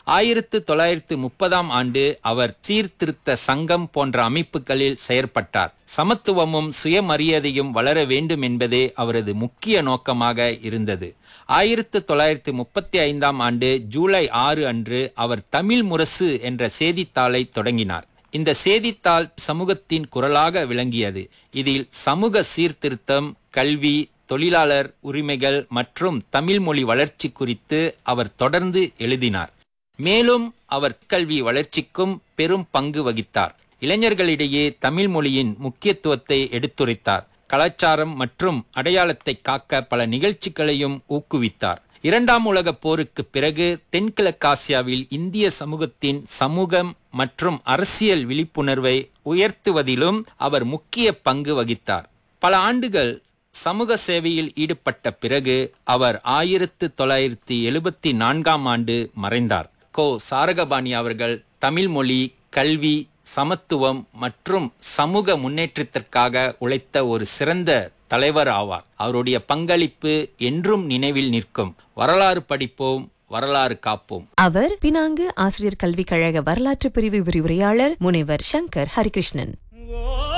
ஆயிரத்து தொள்ளாயிரத்து முப்பதாம் ஆண்டு அவர் சீர்திருத்த சங்கம் போன்ற அமைப்புகளில் செயற்பட்டார் சமத்துவமும் சுயமரியாதையும் வளர வேண்டும் என்பதே அவரது முக்கிய நோக்கமாக இருந்தது ஆயிரத்து தொள்ளாயிரத்து முப்பத்தி ஐந்தாம் ஆண்டு ஜூலை ஆறு அன்று அவர் தமிழ் முரசு என்ற செய்தித்தாளை தொடங்கினார் இந்த செய்தித்தாள் சமூகத்தின் குரலாக விளங்கியது இதில் சமூக சீர்திருத்தம் கல்வி தொழிலாளர் உரிமைகள் மற்றும் தமிழ் மொழி வளர்ச்சி குறித்து அவர் தொடர்ந்து எழுதினார் மேலும் அவர் கல்வி வளர்ச்சிக்கும் பெரும் பங்கு வகித்தார் இளைஞர்களிடையே தமிழ் மொழியின் முக்கியத்துவத்தை எடுத்துரைத்தார் கலாச்சாரம் மற்றும் அடையாளத்தை காக்க பல நிகழ்ச்சிகளையும் ஊக்குவித்தார் இரண்டாம் உலகப் போருக்கு பிறகு தென்கிழக்காசியாவில் இந்திய சமூகத்தின் சமூகம் மற்றும் அரசியல் விழிப்புணர்வை உயர்த்துவதிலும் அவர் முக்கிய பங்கு வகித்தார் பல ஆண்டுகள் சமூக சேவையில் ஈடுபட்ட பிறகு அவர் ஆயிரத்து தொள்ளாயிரத்தி எழுபத்தி நான்காம் ஆண்டு மறைந்தார் கோ சாரகபாணி அவர்கள் தமிழ் மொழி கல்வி சமத்துவம் மற்றும் சமூக முன்னேற்றத்திற்காக உழைத்த ஒரு சிறந்த தலைவர் ஆவார் அவருடைய பங்களிப்பு என்றும் நினைவில் நிற்கும் வரலாறு படிப்போம் வரலாறு காப்போம் அவர் பினாங்கு ஆசிரியர் கல்விக் கழக வரலாற்று பிரிவு விரிவுரையாளர் முனைவர் சங்கர் ஹரிகிருஷ்ணன்